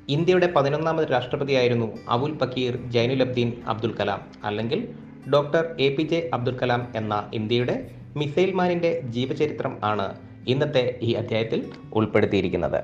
ഇന്ത്യയുടെ പതിനൊന്നാമത് രാഷ്ട്രപതിയായിരുന്നു അബുൽ പക്കീർ ജൈനുലബ്ദീൻ അബ്ദുൽ കലാം അല്ലെങ്കിൽ doctor A P J Abdul Kalam എന്ന ഇന്ത്യയുടെ മിസൈൽ മാനിന്റെ ജീവചരിത്രം ആണ് ഇന്നത്തെ ഈ അധ്യായത്തിൽ ഉൾപ്പെടുത്തിയിരിക്കുന്നത്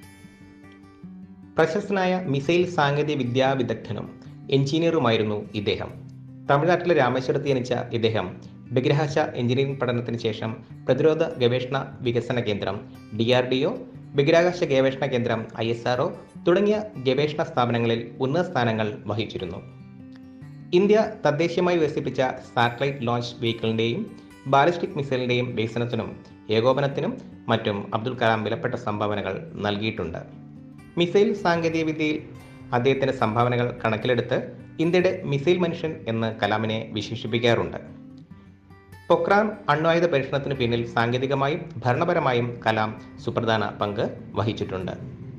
പ്രശസ്തനായ മിസൈൽ സാങ്കേതിക വിദ്യാ വിദഗ്ധനും എഞ്ചിനീയറുമായിരുന്നു ഇദ്ദേഹം തമിഴ്നാട്ടിലെ രാമേശ്വരത്ത് ജനിച്ച ഇദ്ദേഹം ബഹിരാകാശ എഞ്ചിനീയറിംഗ് പഠനത്തിന് ശേഷം പ്രതിരോധ ഗവേഷണ വികസന കേന്ദ്രം ഡി ആർ ഡി ഒ ബഹിരാകാശ ഗവേഷണ കേന്ദ്രം ഐ എസ് ആർ തുടങ്ങിയ ഗവേഷണ സ്ഥാപനങ്ങളിൽ ഉന്നത സ്ഥാനങ്ങൾ വഹിച്ചിരുന്നു ഇന്ത്യ തദ്ദേശീയമായി വികസിപ്പിച്ച സാറ്റലൈറ്റ് ലോഞ്ച് വെഹിക്കിളിൻ്റെയും ബാലിസ്റ്റിക് മിസൈലിൻ്റെയും വികസനത്തിനും ഏകോപനത്തിനും മറ്റും അബ്ദുൽ കലാം വിലപ്പെട്ട സംഭാവനകൾ നൽകിയിട്ടുണ്ട് മിസൈൽ സാങ്കേതികവിദ്യയിൽ അദ്ദേഹത്തിൻ്റെ സംഭാവനകൾ കണക്കിലെടുത്ത് ഇന്ത്യയുടെ മിസൈൽ മനുഷ്യൻ എന്ന് കലാമിനെ വിശേഷിപ്പിക്കാറുണ്ട് പൊക്രാൻ അണ്വായുധ പരീക്ഷണത്തിന് പിന്നിൽ സാങ്കേതികമായും ഭരണപരമായും കലാം സുപ്രധാന പങ്ക് വഹിച്ചിട്ടുണ്ട്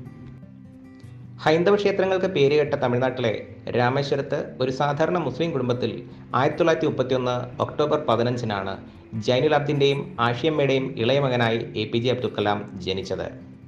ഹൈന്ദവ ക്ഷേത്രങ്ങൾക്ക് പേരുകേട്ട തമിഴ്നാട്ടിലെ രാമേശ്വരത്ത് ഒരു സാധാരണ മുസ്ലിം കുടുംബത്തിൽ ആയിരത്തി തൊള്ളായിരത്തി മുപ്പത്തിയൊന്ന് ഒക്ടോബർ പതിനഞ്ചിനാണ് ജൈനുലാബ്ദിൻ്റെയും ആഷിയമ്മയുടെയും ഇളയ മകനായി A P J Abdul Kalam ജനിച്ചത്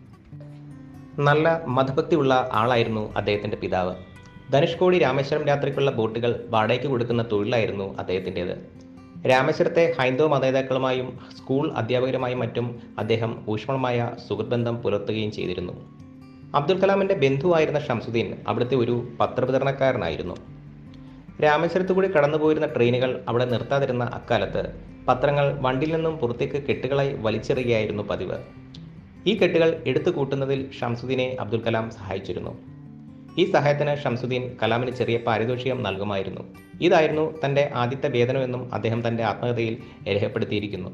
നല്ല മതഭക്തിയുള്ള ആളായിരുന്നു അദ്ദേഹത്തിൻ്റെ പിതാവ് ധനുഷ്കോടി രാമേശ്വരം യാത്രയ്ക്കുള്ള ബോട്ടുകൾ വാടകയ്ക്ക് കൊടുക്കുന്ന തൊഴിലായിരുന്നു അദ്ദേഹത്തിൻ്റേത് രാമേശ്വരത്തെ ഹൈന്ദവ മതനേതാക്കളുമായും സ്കൂൾ അധ്യാപകരുമായും മറ്റും അദ്ദേഹം ഊഷ്മളമായ സുഹൃത്ബന്ധം പുലർത്തുകയും ചെയ്തിരുന്നു അബ്ദുൽ കലാമിൻ്റെ ബന്ധുവായിരുന്ന ഷംസുദ്ദീൻ അവിടുത്തെ ഒരു പത്രവിതരണക്കാരനായിരുന്നു രാമേശ്വരത്തു കൂടി കടന്നുപോയിരുന്ന ട്രെയിനുകൾ അവിടെ നിർത്താതിരുന്ന അക്കാലത്ത് പത്രങ്ങൾ വണ്ടിയിൽ നിന്നും പുറത്തേക്ക് കെട്ടുകളായി വലിച്ചെറിയുകയായിരുന്നു പതിവ് ഈ കെട്ടുകൾ എടുത്തു കൂട്ടുന്നതിൽ ഷംസുദ്ദീനെ അബ്ദുൽ കലാം സഹായിച്ചിരുന്നു ഈ സഹായത്തിന് ഷംസുദ്ദീൻ കലാമിന് ചെറിയ പാരിതോഷികം നൽകുമായിരുന്നു ഇതായിരുന്നു തൻ്റെ ആദ്യത്തെ വേതനമെന്നും അദ്ദേഹം തൻ്റെ ആത്മകഥയിൽ രേഖപ്പെടുത്തിയിരിക്കുന്നു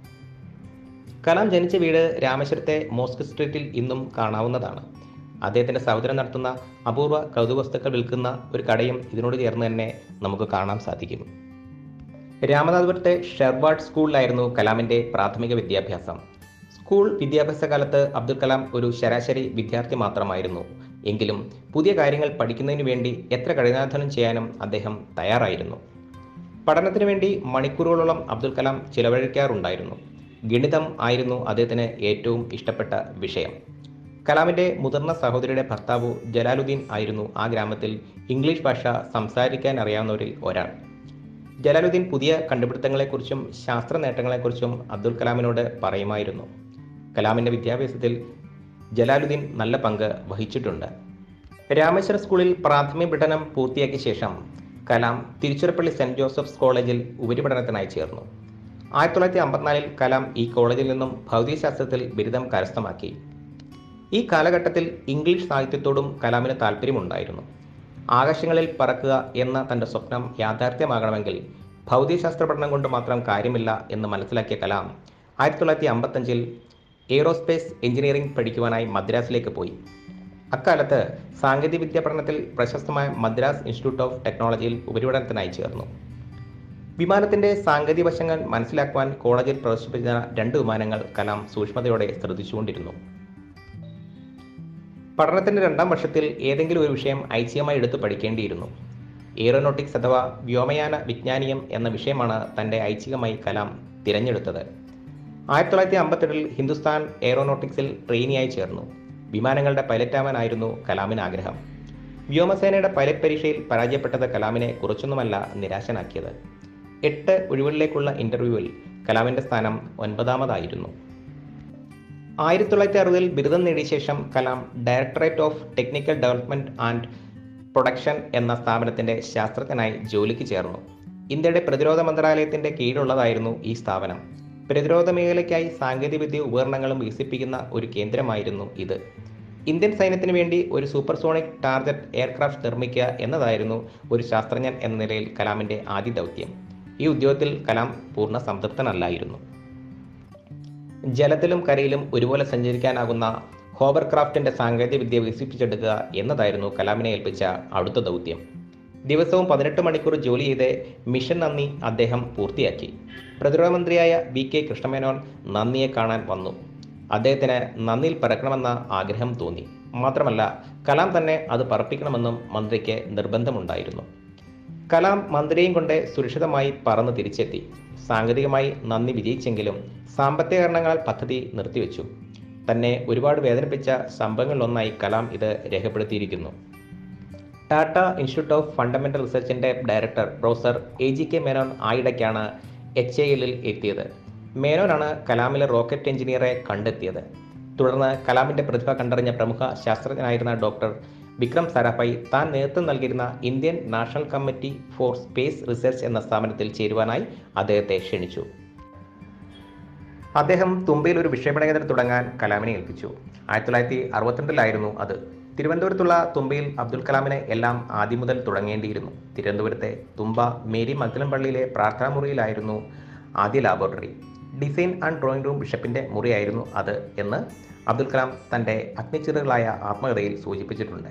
കലാം ജനിച്ച വീട് രാമേശ്വരത്തെ മോസ്ക് സ്ട്രീറ്റിൽ ഇന്നും കാണാവുന്നതാണ് അദ്ദേഹത്തിൻ്റെ സഹോദരൻ നടത്തുന്ന അപൂർവ കൗതുക വസ്തുക്കൾ വിൽക്കുന്ന ഒരു കടയും ഇതിനോട് ചേർന്ന് തന്നെ നമുക്ക് കാണാൻ സാധിക്കും രാമനാഥപുരത്തെ ഷെർവാഡ് സ്കൂളിലായിരുന്നു കലാമിൻ്റെ പ്രാഥമിക വിദ്യാഭ്യാസം സ്കൂൾ വിദ്യാഭ്യാസ കാലത്ത് അബ്ദുൽ കലാം ഒരു ശരാശരി വിദ്യാർത്ഥി മാത്രമായിരുന്നു എങ്കിലും പുതിയ കാര്യങ്ങൾ പഠിക്കുന്നതിന് വേണ്ടി എത്ര കഠിനാധ്വാനം ചെയ്യാനും അദ്ദേഹം തയ്യാറായിരുന്നു പഠനത്തിന് വേണ്ടി മണിക്കൂറുകളോളം അബ്ദുൽ കലാം ചിലവഴിക്കാറുണ്ടായിരുന്നു ഗണിതം ആയിരുന്നു അദ്ദേഹത്തിന് ഏറ്റവും ഇഷ്ടപ്പെട്ട വിഷയം കലാമിൻ്റെ മുതിർന്ന സഹോദരിയുടെ ഭർത്താവ് ജലാലുദ്ദീൻ ആയിരുന്നു ആ ഗ്രാമത്തിൽ ഇംഗ്ലീഷ് ഭാഷ സംസാരിക്കാൻ അറിയാവുന്നവരിൽ ഒരാൾ ജലാലുദ്ദീൻ പുതിയ കണ്ടുപിടുത്തങ്ങളെക്കുറിച്ചും ശാസ്ത്ര നേട്ടങ്ങളെക്കുറിച്ചും അബ്ദുൽ കലാമിനോട് പറയുമായിരുന്നു കലാമിൻ്റെ വിദ്യാഭ്യാസത്തിൽ ജലാലുദ്ദീൻ നല്ല പങ്ക് വഹിച്ചിട്ടുണ്ട് രാമേശ്വര സ്കൂളിൽ പ്രാഥമിക പഠനം പൂർത്തിയാക്കിയ ശേഷം കലാം തിരുച്ചിറപ്പള്ളി സെൻറ് ജോസഫ്സ് കോളേജിൽ ഉപരിപഠനത്തിനായി ചേർന്നു ആയിരത്തി തൊള്ളായിരത്തി അമ്പത്തിനാലിൽ കലാം ഈ കോളേജിൽ നിന്നും ഭൗതികശാസ്ത്രത്തിൽ ബിരുദം കരസ്ഥമാക്കി ഈ കാലഘട്ടത്തിൽ ഇംഗ്ലീഷ് സാഹിത്യത്തോടും കലാമിന് താല്പര്യമുണ്ടായിരുന്നു ആകാശങ്ങളിൽ പറക്കുക എന്ന തൻ്റെ സ്വപ്നം യാഥാർത്ഥ്യമാകണമെങ്കിൽ ഭൗതികശാസ്ത്ര പഠനം കൊണ്ട് മാത്രം കാര്യമില്ല എന്ന് മനസ്സിലാക്കിയ കലാം ആയിരത്തി തൊള്ളായിരത്തി അമ്പത്തഞ്ചിൽ എയ്റോസ്പേസ് എഞ്ചിനീയറിംഗ് പഠിക്കുവാനായി മദ്രാസിലേക്ക് പോയി അക്കാലത്ത് സാങ്കേതികവിദ്യ പഠനത്തിൽ പ്രശസ്തമായ മദ്രാസ് ഇൻസ്റ്റിറ്റ്യൂട്ട് ഓഫ് ടെക്നോളജിയിൽ ഉപരിപഠനത്തിനായി ചേർന്നു വിമാനത്തിന്റെ സാങ്കേതിക വശങ്ങൾ മനസ്സിലാക്കുവാൻ കോളേജിൽ പ്രദർശിപ്പിച്ച രണ്ട് വിമാനങ്ങൾ കലാം സൂക്ഷ്മതയോടെ ശ്രദ്ധിച്ചുകൊണ്ടിരുന്നു പഠനത്തിന്റെ രണ്ടാം വർഷത്തിൽ ഏതെങ്കിലും ഒരു വിഷയം ഐച്ഛികമായി എടുത്ത് പഠിക്കേണ്ടിയിരുന്നു എയറോനോട്ടിക്സ് അഥവാ വ്യോമയാന വിജ്ഞാനീയം എന്ന വിഷയമാണ് തൻ്റെ ഐച്ഛികമായി കലാം തിരഞ്ഞെടുത്തത് ആയിരത്തി തൊള്ളായിരത്തി അമ്പത്തെട്ടിൽ ഹിന്ദുസ്ഥാൻ എയറോനോട്ടിക്സിൽ ട്രെയിനിയായി ചേർന്നു വിമാനങ്ങളുടെ പൈലറ്റാവാനായിരുന്നു കലാമിന് ആഗ്രഹം വ്യോമസേനയുടെ പൈലറ്റ് പരീക്ഷയിൽ പരാജയപ്പെട്ടത് കലാമിനെ കുറച്ചൊന്നുമല്ല നിരാശനാക്കിയത് എട്ട് ഒഴിവുകളിലേക്കുള്ള ഇന്റർവ്യൂവിൽ കലാമിന്റെ സ്ഥാനം ഒൻപതാമതായിരുന്നു ആയിരത്തി തൊള്ളായിരത്തി അറുപതിൽ ബിരുദം നേടിയ ശേഷം Kalam directorate of technical development and production എന്ന സ്ഥാപനത്തിന്റെ ശാസ്ത്രജ്ഞനായി ജോലിക്ക് ചേർന്നു ഇന്ത്യയുടെ പ്രതിരോധ മന്ത്രാലയത്തിന്റെ കീഴിലുള്ളതായിരുന്നു ഈ സ്ഥാപനം പ്രതിരോധ മേഖലയ്ക്കായി സാങ്കേതികവിദ്യ ഉപകരണങ്ങളും വികസിപ്പിക്കുന്ന ഒരു കേന്ദ്രമായിരുന്നു ഇത് ഇന്ത്യൻ സൈന്യത്തിന് വേണ്ടി ഒരു സൂപ്പർസോണിക് ടാർഗറ്റ് എയർക്രാഫ്റ്റ് നിർമ്മിക്കുക എന്നതായിരുന്നു ഒരു ശാസ്ത്രജ്ഞൻ എന്ന നിലയിൽ കലാമിന്റെ ആദ്യ ദൗത്യം ഈ ഉദ്യോഗത്തിൽ കലാം പൂർണ്ണ സംതൃപ്തനല്ലായിരുന്നു ജലത്തിലും കരയിലും ഒരുപോലെ സഞ്ചരിക്കാനാകുന്ന ഹോവർക്രാഫ്റ്റിന്റെ സാങ്കേതികവിദ്യ വികസിപ്പിച്ചെടുക്കുക എന്നതായിരുന്നു കലാമിനെ ഏൽപ്പിച്ച അടുത്ത ദൗത്യം ദിവസവും പതിനെട്ട് മണിക്കൂർ ജോലി ചെയ്ത് മിഷൻ നന്ദി അദ്ദേഹം പൂർത്തിയാക്കി പ്രതിരോധ മന്ത്രിയായ വി കെ കൃഷ്ണമേനോൻ നന്ദിയെ കാണാൻ വന്നു അദ്ദേഹത്തിന് നന്ദിയിൽ പറക്കണമെന്ന ആഗ്രഹം തോന്നി മാത്രമല്ല കലാം തന്നെ അത് പറപ്പിക്കണമെന്നും മന്ത്രിക്ക് നിർബന്ധമുണ്ടായിരുന്നു കലാം മന്ത്രിയെയും കൊണ്ട് സുരക്ഷിതമായി പറന്ന് തിരിച്ചെത്തി സാങ്കേതികമായി നന്ദി വിജയിച്ചെങ്കിലും സാമ്പത്തിക കാരണങ്ങളാൽ പദ്ധതി നിർത്തിവെച്ചു തന്നെ ഒരുപാട് വേദനിപ്പിച്ച സംഭവങ്ങളിലൊന്നായി കലാം ഇത് രേഖപ്പെടുത്തിയിരിക്കുന്നു ടാറ്റ ഇൻസ്റ്റിറ്റ്യൂട്ട് ഓഫ് ഫണ്ടമെന്റൽ റിസർച്ചിന്റെ director professor A G K Menon ആയിടയ്ക്കാണ് എച്ച് എ എല്ലിൽ എത്തിയത് മേനോനാണ് കലാമിലെ റോക്കറ്റ് എഞ്ചിനീയറെ കണ്ടെത്തിയത് തുടർന്ന് കലാമിന്റെ പ്രതിഭ കണ്ടറിഞ്ഞ പ്രമുഖ ശാസ്ത്രജ്ഞനായിരുന്ന ഡോക്ടർ വിക്രം സാരാഭായ് താൻ നേതൃത്വം നൽകിയിരുന്ന Indian national committee for space research എന്ന സ്ഥാപനത്തിൽ ചേരുവാനായി അദ്ദേഹത്തെ ക്ഷണിച്ചു അദ്ദേഹം തുമ്പയിൽ ഒരു വിക്ഷേപണ കേന്ദ്രം തുടങ്ങാൻ കലാമിനെ ഏൽപ്പിച്ചു ആയിരത്തി തൊള്ളായിരത്തി അറുപത്തിരണ്ടിലായിരുന്നു അത് തിരുവനന്തപുരത്തുള്ള തുമ്പയിൽ അബ്ദുൽ കലാമിനെ എല്ലാം ആദ്യം മുതൽ തുടങ്ങേണ്ടിയിരുന്നു തിരുവനന്തപുരത്തെ തുമ്പ മേരി മഗ്ദലം പള്ളിയിലെ പ്രാർത്ഥനാ മുറിയിലായിരുന്നു ആദ്യ laboratory design and drawing room ബിഷപ്പിന്റെ മുറിയായിരുന്നു അത് എന്ന് അബ്ദുൽ കലാം തന്റെ അഗ്നിച്ചിറകളായ ആത്മകഥയിൽ സൂചിപ്പിച്ചിട്ടുണ്ട്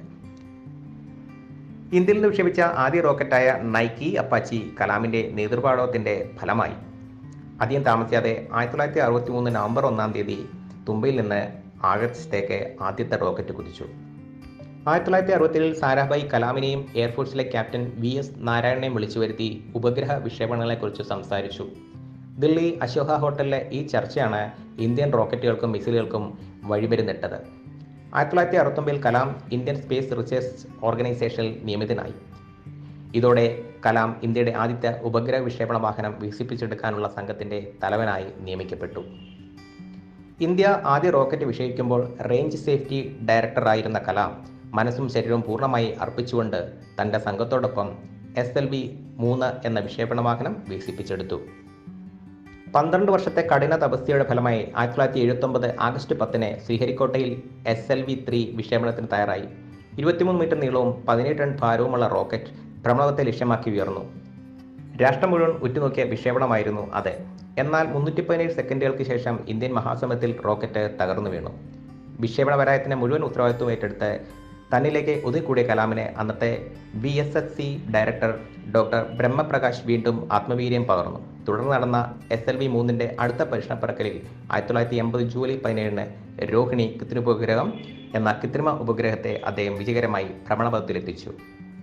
ഇന്ത്യയിൽ നിന്ന് വിക്ഷേപിച്ച ആദ്യ റോക്കറ്റായ നൈക്കി അപ്പാച്ചി കലാമിന്റെ നേതൃപാടവത്തിന്റെ ഫലമായി അധികം താമസിയാതെ ആയിരത്തി തൊള്ളായിരത്തി അറുപത്തി മൂന്ന് നവംബർ ഒന്നാം തീയതി തുമ്പയിൽ നിന്ന് ആഗസ്റ്റിലേക്ക് ആദ്യത്തെ റോക്കറ്റ് കുതിച്ചു ആയിരത്തി തൊള്ളായിരത്തി അറുപത്തിയേഴിൽ സാരാഭായ് കലാമിനെയും എയർഫോഴ്സിലെ ക്യാപ്റ്റൻ വി എസ് നാരായണനെയും വിളിച്ചു വരുത്തി ഉപഗ്രഹ വിക്ഷേപണങ്ങളെക്കുറിച്ച് സംസാരിച്ചു ദില്ലി അശോക ഹോട്ടലിലെ ഈ ചർച്ചയാണ് ഇന്ത്യൻ റോക്കറ്റുകൾക്കും മിസൈലുകൾക്കും വഴിമരുന്നിട്ടത് ആയിരത്തി തൊള്ളായിരത്തി അറുപത്തൊമ്പതിൽ കലാം ഇന്ത്യൻ സ്പേസ് റിസർച്ച് ഓർഗനൈസേഷനിൽ നിയമിതനായി ഇതോടെ കലാം ഇന്ത്യയുടെ ആദ്യത്തെ ഉപഗ്രഹ വിക്ഷേപണ വാഹനം വികസിപ്പിച്ചെടുക്കാനുള്ള സംഘത്തിന്റെ തലവനായി നിയമിക്കപ്പെട്ടു ഇന്ത്യ ആദ്യ റോക്കറ്റ് വിക്ഷേപിക്കുമ്പോൾ റേഞ്ച് സേഫ്റ്റി ഡയറക്ടറായിരുന്ന കലാം മനസ്സും ശരീരവും പൂർണ്ണമായി അർപ്പിച്ചുകൊണ്ട് തന്റെ സംഘത്തോടൊപ്പം എസ് എൽ വി മൂന്ന് എന്ന വിക്ഷേപണ വാഹനം വികസിപ്പിച്ചെടുത്തു പന്ത്രണ്ട് വർഷത്തെ കഠിന തപസ്യയുടെ ഫലമായി ആയിരത്തി തൊള്ളായിരത്തി എഴുപത്തി ഒമ്പത് ആഗസ്റ്റ് പത്തിന് ശ്രീഹരിക്കോട്ടയിൽ എസ് എൽ വി ത്രീ വിക്ഷേപണത്തിന് തയ്യാറായി ഇരുപത്തിമൂന്ന് മീറ്റർ നീളവും പതിനേഴ് ടൺ ഭാരവുമുള്ള റോക്കറ്റ് ഭ്രമണത്തെ ലക്ഷ്യമാക്കി ഉയർന്നു രാഷ്ട്രം മുഴുവൻ ഉറ്റുനോക്കിയ വിക്ഷേപണമായിരുന്നു അത് എന്നാൽ മുന്നൂറ്റി പതിനേഴ് സെക്കൻഡുകൾക്ക് ശേഷം ഇന്ത്യൻ മഹാസമുദ്രത്തിൽ റോക്കറ്റ് തകർന്നു വീണു വിക്ഷേപണ പരാജയത്തിന് മുഴുവൻ ഉത്തരവാദിത്വം ഏറ്റെടുത്ത് തന്നിലേക്ക് ഒതുക്കൂടിയ കലാമിനെ അന്നത്തെ B S S C director doctor Brahmaprakash വീണ്ടും ആത്മവീര്യം പകർന്നു തുടർന്ന് നടന്ന എസ് എൽ വി മൂന്നിന്റെ അടുത്ത പരീക്ഷണ പറക്കലിൽ ആയിരത്തി തൊള്ളായിരത്തി എൺപത് ജൂലൈ പതിനേഴിന് രോഹിണി കൃത്രിമ ഉപഗ്രഹം എന്ന കൃത്രിമ ഉപഗ്രഹത്തെ അദ്ദേഹം വിജയകരമായി ഭ്രമണപഥത്തിലെത്തിച്ചു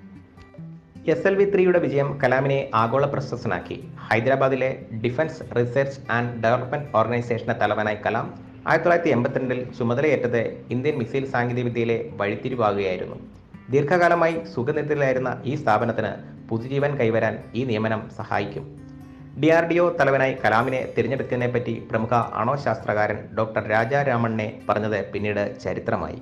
എസ് എൽ വി ത്രീയുടെ വിജയം കലാമിനെ ആഗോള പ്രശസ്തനാക്കി ഹൈദരാബാദിലെ ഡിഫൻസ് റിസർച്ച് ആൻഡ് ഡെവലപ്മെന്റ് ഓർഗനൈസേഷന്റെ തലവനായി കലാം ആയിരത്തി തൊള്ളായിരത്തി എൺപത്തിരണ്ടിൽ ചുമതലയേറ്റത് ഇന്ത്യൻ മിസൈൽ സാങ്കേതികവിദ്യയിലെ വഴിത്തിരിവാകുകയായിരുന്നു ദീർഘകാലമായി സുഖനിരത്തിലായിരുന്ന ഈ സ്ഥാപനത്തിന് പുതുജീവൻ കൈവരാൻ ഈ നിയമനം സഹായിക്കും ഡി ആർ ഡി ഒ തലവനായി കലാമിനെ തിരഞ്ഞെടുത്തതിനെപ്പറ്റി പ്രമുഖ അണോ ശാസ്ത്രകാരൻ ഡോക്ടർ രാജാരാമണ്ണെ പറഞ്ഞത് പിന്നീട് ചരിത്രമായി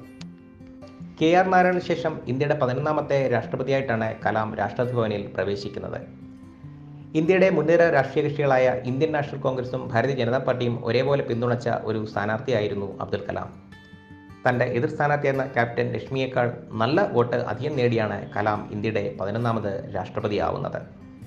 കെ ആർ നാരായണന് ശേഷം ഇന്ത്യയുടെ പതിനൊന്നാമത്തെ രാഷ്ട്രപതിയായിട്ടാണ് കലാം രാഷ്ട്രപതി ഭവനിൽ പ്രവേശിക്കുന്നത് ഇന്ത്യയുടെ മുൻനിര രാഷ്ട്രീയ കക്ഷികളായ ഇന്ത്യൻ നാഷണൽ കോൺഗ്രസും ഭാരതീയ ജനതാ പാർട്ടിയും ഒരേപോലെ പിന്തുണച്ച ഒരു സ്ഥാനാർത്ഥിയായിരുന്നു അബ്ദുൽ കലാം തന്റെ എതിർ സ്ഥാനാർത്ഥിയായിരുന്ന ക്യാപ്റ്റൻ ലക്ഷ്മിയേക്കാൾ നല്ല വോട്ട് അധികം നേടിയാണ് കലാം ഇന്ത്യയുടെ പതിനൊന്നാമത് രാഷ്ട്രപതിയാവുന്നത്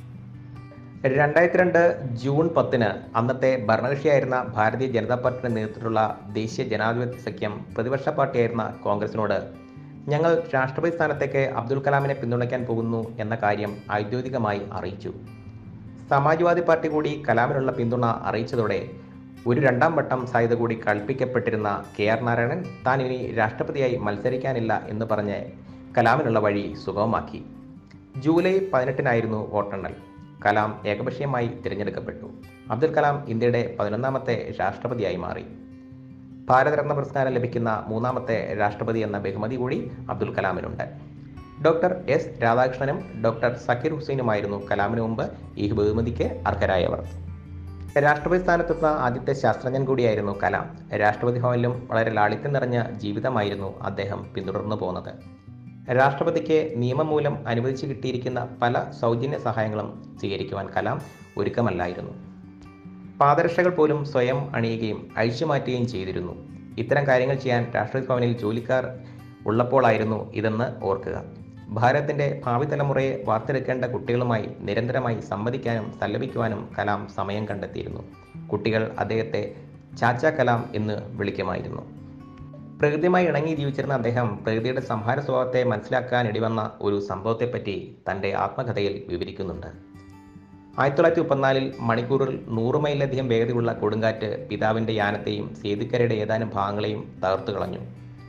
രണ്ടായിരത്തി രണ്ട് ജൂൺ പത്തിന് അന്നത്തെ ഭരണകക്ഷിയായിരുന്ന ഭാരതീയ ജനതാ പാർട്ടിയുടെ നേതൃത്വത്തിലുള്ള ദേശീയ ജനാധിപത്യ സഖ്യം പ്രതിപക്ഷ പാർട്ടിയായിരുന്ന കോൺഗ്രസിനോട് ഞങ്ങൾ രാഷ്ട്രപതി സ്ഥാനത്തേക്ക് അബ്ദുൽ കലാമിനെ പിന്തുണയ്ക്കാൻ പോകുന്നു എന്ന കാര്യം ഔദ്യോഗികമായി അറിയിച്ചു സമാജ്വാദി പാർട്ടി കൂടി കലാമിനുള്ള പിന്തുണ അറിയിച്ചതോടെ ഒരു രണ്ടാം വട്ടം സാധ്യത കൂടി കൽപ്പിക്കപ്പെട്ടിരുന്ന കെ ആർ നാരായണൻ താൻ ഇനി രാഷ്ട്രപതിയായി മത്സരിക്കാനില്ല എന്ന് പറഞ്ഞ് കലാമിനുള്ള വഴി സുഗമമാക്കി ജൂലൈ പതിനെട്ടിനായിരുന്നു വോട്ടെണ്ണൽ കലാം ഏകപക്ഷീയമായി തിരഞ്ഞെടുക്കപ്പെട്ടു അബ്ദുൽ കലാം ഇന്ത്യയുടെ പതിനൊന്നാമത്തെ രാഷ്ട്രപതിയായി മാറി ഭാരതരത്ന പുരസ്കാരം ലഭിക്കുന്ന മൂന്നാമത്തെ രാഷ്ട്രപതി എന്ന ബഹുമതി കൂടി അബ്ദുൽ കലാമിനുണ്ട് ഡോക്ടർ എസ് രാധാകൃഷ്ണനും ഡോക്ടർ സക്കീർ ഹുസൈനുമായിരുന്നു കലാമിന് മുമ്പ് ഈ ബഹുമതിക്ക് അർഹരായവർ രാഷ്ട്രപതി സ്ഥാനത്തെത്തുന്ന ആദ്യത്തെ ശാസ്ത്രജ്ഞൻ കൂടിയായിരുന്നു കലാം രാഷ്ട്രപതി ഭവനിലും വളരെ ലാളിത്യം നിറഞ്ഞ ജീവിതമായിരുന്നു അദ്ദേഹം പിന്തുടർന്നു പോകുന്നത് രാഷ്ട്രപതിക്ക് നിയമം മൂലം അനുവദിച്ചു കിട്ടിയിരിക്കുന്ന പല സൗജന്യ സഹായങ്ങളും സ്വീകരിക്കുവാൻ കലാം ഒരുക്കമല്ലായിരുന്നു പാദരക്ഷകൾ പോലും സ്വയം അണിയുകയും അഴിച്ചുമാറ്റുകയും ചെയ്തിരുന്നു ഇത്തരം കാര്യങ്ങൾ ചെയ്യാൻ രാഷ്ട്രപതി ഭവനിൽ ജോലിക്കാർ ഉള്ളപ്പോഴായിരുന്നു ഇതെന്ന് ഓർക്കുക ഭാരതത്തിന്റെ ഭാവി തലമുറയെ വാർത്തെടുക്കേണ്ട കുട്ടികളുമായി നിരന്തരമായി സംവദിക്കാനും സല്ലപിക്കുവാനും കലാം സമയം കണ്ടെത്തിയിരുന്നു കുട്ടികൾ അദ്ദേഹത്തെ ചാച്ച കലാം എന്ന് വിളിക്കുമായിരുന്നു പ്രകൃതിയുമായി ഇണങ്ങി ജീവിച്ചിരുന്ന അദ്ദേഹം പ്രകൃതിയുടെ സംഹാര സ്വഭാവത്തെ മനസ്സിലാക്കാൻ ഇടിവന്ന ഒരു സംഭവത്തെപ്പറ്റി തൻ്റെ ആത്മകഥയിൽ വിവരിക്കുന്നുണ്ട് ആയിരത്തി തൊള്ളായിരത്തി മുപ്പത്തിനാലിൽ മണിക്കൂറിൽ നൂറ് മൈലിലധികം വേഗതയുള്ള കൊടുങ്കാറ്റ് പിതാവിൻ്റെ യാനത്തെയും സേതുക്കരയുടെ ഏതാനും ഭാഗങ്ങളെയും തകർത്തു കളഞ്ഞു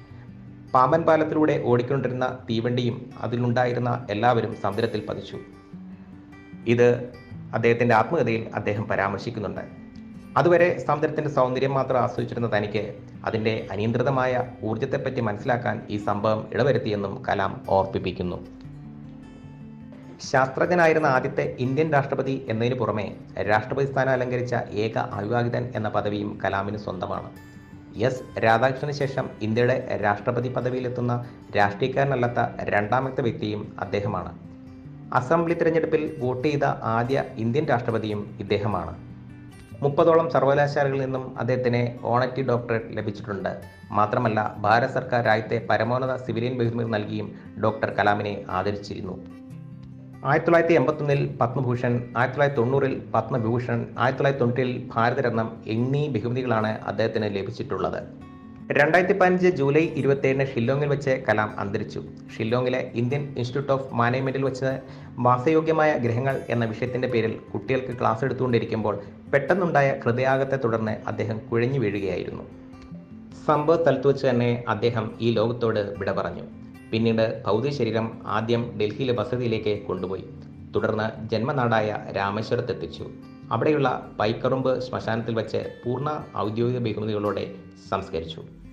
പാമ്പൻ പാലത്തിലൂടെ ഓടിക്കൊണ്ടിരുന്ന തീവണ്ടിയും അതിലുണ്ടായിരുന്ന എല്ലാവരും സമുദ്രത്തിൽ പതിച്ചു ഇത് അദ്ദേഹത്തിൻ്റെ ആത്മകഥയിൽ അദ്ദേഹം പരാമർശിക്കുന്നുണ്ട് അതുവരെ സമുദ്രത്തിന്റെ സൗന്ദര്യം മാത്രം ആസ്വദിച്ചിരുന്ന തനിക്ക് അതിന്റെ അനിയന്ത്രിതമായ ഊർജത്തെപ്പറ്റി മനസ്സിലാക്കാൻ ഈ സംഭവം ഇടവരുത്തിയെന്നും കലാം ഓർപ്പിപ്പിക്കുന്നു ശാസ്ത്രജ്ഞനായിരുന്ന ആദ്യത്തെ ഇന്ത്യൻ രാഷ്ട്രപതി എന്നതിനു പുറമെ രാഷ്ട്രപതി സ്ഥാനം അലങ്കരിച്ച ഏക അവിവാഹിതൻ എന്ന പദവിയും കലാമിന് സ്വന്തമാണ് എസ് രാധാകൃഷ്ണന് ശേഷം ഇന്ത്യയുടെ രാഷ്ട്രപതി പദവിയിലെത്തുന്ന രാഷ്ട്രീയക്കാരനല്ലാത്ത രണ്ടാമത്തെ വ്യക്തിയും അദ്ദേഹമാണ് അസംബ്ലി തിരഞ്ഞെടുപ്പിൽ വോട്ട് ചെയ്ത ആദ്യ ഇന്ത്യൻ രാഷ്ട്രപതിയും ഇദ്ദേഹമാണ് മുപ്പതോളം സർവകലാശാലകളിൽ നിന്നും അദ്ദേഹത്തിന് ഓണറ്റി ഡോക്ടറേറ്റ് ലഭിച്ചിട്ടുണ്ട് മാത്രമല്ല ഭാരത സർക്കാർ രാജ്യത്തെ പരമോന്നത സിവിലിയൻ ബഹുമതി നൽകിയും ഡോക്ടർ കലാമിനെ ആദരിച്ചിരുന്നു ആയിരത്തി തൊള്ളായിരത്തി എൺപത്തൊന്നിൽ പത്മഭൂഷൺ ആയിരത്തി തൊള്ളായിരത്തി തൊണ്ണൂറിൽ പത്മവിഭൂഷൺ ആയിരത്തി തൊള്ളായിരത്തി തൊണ്ണൂറിൽ ഭാരതരത്നം എന്നീ ബഹുമതികളാണ് അദ്ദേഹത്തിന് ലഭിച്ചിട്ടുള്ളത് രണ്ടായിരത്തി പതിനഞ്ച് ജൂലൈ ഇരുപത്തിയേഴിന് ഷില്ലോങ്ങിൽ വെച്ച് കലാം അന്തരിച്ചു ഷില്ലോങ്ങിലെ ഇന്ത്യൻ ഇൻസ്റ്റിറ്റ്യൂട്ട് ഓഫ് മാനേജ്മെന്റിൽ വെച്ച് വാസയോഗ്യമായ ഗ്രഹങ്ങൾ എന്ന വിഷയത്തിന്റെ പേരിൽ കുട്ടികൾക്ക് ക്ലാസ് എടുത്തുകൊണ്ടിരിക്കുമ്പോൾ പെട്ടെന്നുണ്ടായ ഹൃദയാഘത്തെ തുടർന്ന് അദ്ദേഹം കുഴഞ്ഞു വീഴുകയായിരുന്നു സംഭവ സ്ഥലത്ത് വെച്ച് തന്നെ അദ്ദേഹം ഈ ലോകത്തോട് വിട പറഞ്ഞു പിന്നീട് ഭൗതിക ശരീരം ആദ്യം ഡൽഹിയിലെ വസതിയിലേക്ക് കൊണ്ടുപോയി തുടർന്ന് ജന്മനാടായ രാമേശ്വരത്തെത്തിച്ചു അവിടെയുള്ള പൈക്കറുമ്പ് ശ്മശാനത്തിൽ വെച്ച് പൂർണ്ണ ഔദ്യോഗിക ബഹുമതികളോടെ സംസ്കരിച്ചു